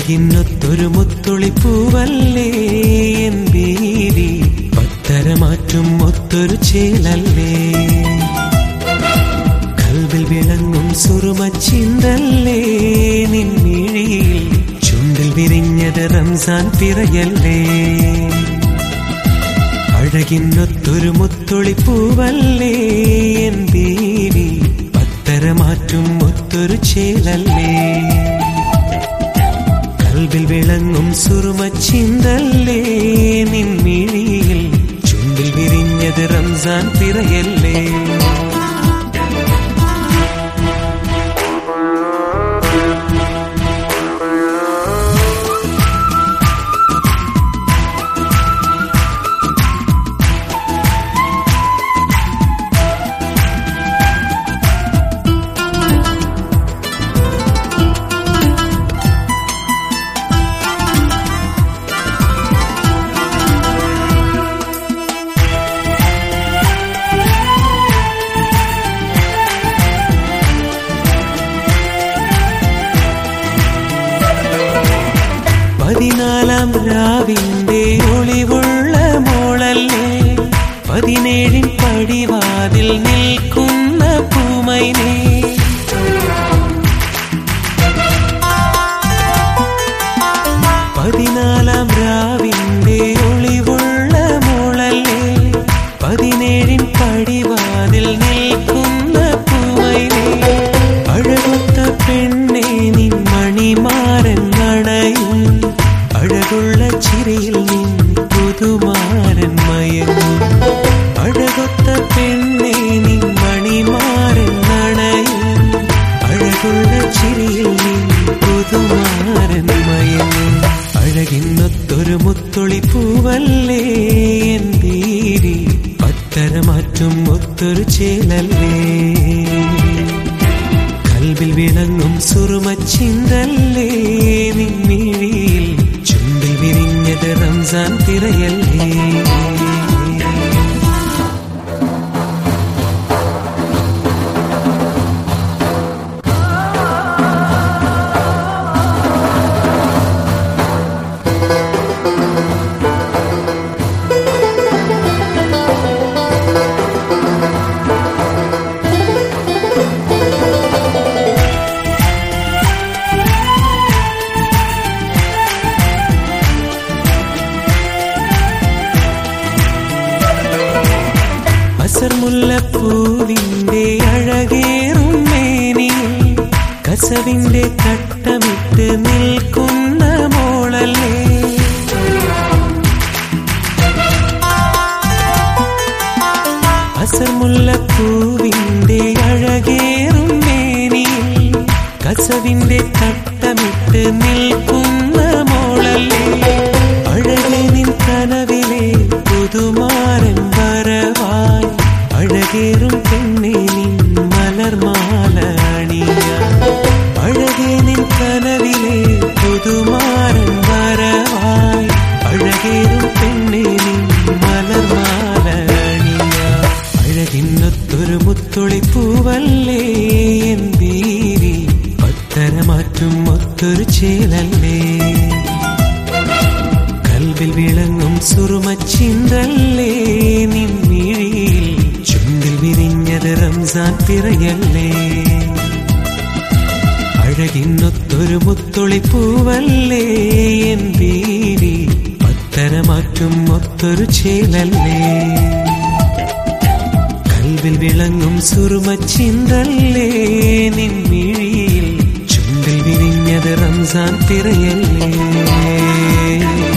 അഴകിന്നൊത്തൊരു മുത്തുളി പൂവല്ലേ എൻ ബീവി പത്തരമാറ്റും ഒത്തൊരു ചേലല്ലേ കൽവിൽ വിളങ്ങും സുറുമച്ചിന്തല്ലേ നിൻമിഴിയിൽ ചുണ്ടിൽ വിരിഞ്ഞത് റംസാൻ പിറയല്ലേ അഴകിന്നൊത്തൊരു മുത്തുളി പൂവല്ലേ എൻ ബീവി പത്തരമാറ്റും ഒത്തൊരു ചേലല്ലേ കൽവിൽ വിളങ്ങും സുറുമച്ചിന്തല്ലേ നിൻമിഴിയിൽ ചുണ്ടിൽ വിരിഞ്ഞത് റംസാൻ പിറയല്ലേ പതിനാലാം രാവിന്റെ ഒളിവുള്ള മോളല്ലേ പതിനേഴിൻ പടിവാതിൽ നിൽക്കുന്ന പൂമൈനേ പതിനാലാം രാവിന്റെ ഒളിവുള്ള മോളല്ലേ പതിനേഴിൻ പടിവാതിൽ നിൽക്കുന്ന പൂമൈനേ അഴകൊത്ത പെണ്ണെ നിൻ മണിമാരൻ നടയും അഴകുള്ള ചിരിയിൽ നിൻ പുതുമാരൻ മയങ്ങും അഴകൊത്ത പെണ്ണെ നിൻ മണിമാരൻ നടയും അഴകുള്ള ചിരിയിൽ നിൻ പുതുമാരൻ മയങ്ങും അഴകിന്നൊത്തൊരു മുത്തൊളി പൂവല്ലേ എൻ ദേവി പത്തരമാറ്റും ഒത്തൊരു ചേലല്ലേ കൽവിൽ വിളങ്ങും സുറുമച്ചിന്തല്ലേ നിൻമിഴിയിൽ ചുണ്ടിൽ വിരിഞ്ഞത് റംസാൻ തിരയല്ലേ അസർ മുല്ലപ്പൂവിന്റെ അഴകേറും മേനിയിൽ കസവിന്റെ കട്ടമിട്ട് നിൽക്കുന്ന മോളല്ലേ അസർ മുല്ലപ്പൂവിന്റെ അഴകേറും മേനിയിൽ കസവിന്റെ കട്ടമിട്ട് നിൽക്കുന്ന മോളല്ലേ അഴകെ നിൻ കനവിലെ പുതുമാരൻ വരവായി അഴകേറും പെണ്ണെ നിൻ മലർമാല അണിയ അഴകെ നിൻ കനവിലെ പുതുമാരൻ വരവായി അഴകേറും പെണ്ണെ നിൻ മലർമാല അണിയ അഴകിന്നൊത്തൊരു മുത്തുളി പൂവല്ലേ എൻ ദേവി പത്തരമാറ്റും ഒത്തൊരു ചേലല്ലേ കൽവിൽ വിളങ്ങും സുറുമച്ചിന്തല്ലേ നിൻമിഴിയിൽ ചുണ്ടിൽ വിരിഞ്ഞത് റംസാൻ പിറയല്ലേ അഴകിന്നൊത്തൊരു മുത്തൊളി പൂവല്ലേ എൻ ദേവി പത്തരമാറ്റും ഒത്തൊരു ചേലല്ലേ കൽവിൽ വിളങ്ങും സുറുമച്ചിന്തല്ലേ നിൻമിഴിയിൽ ചുണ്ടിൽ വിരിഞ്ഞത് റംസാൻ തിരയല്ലേ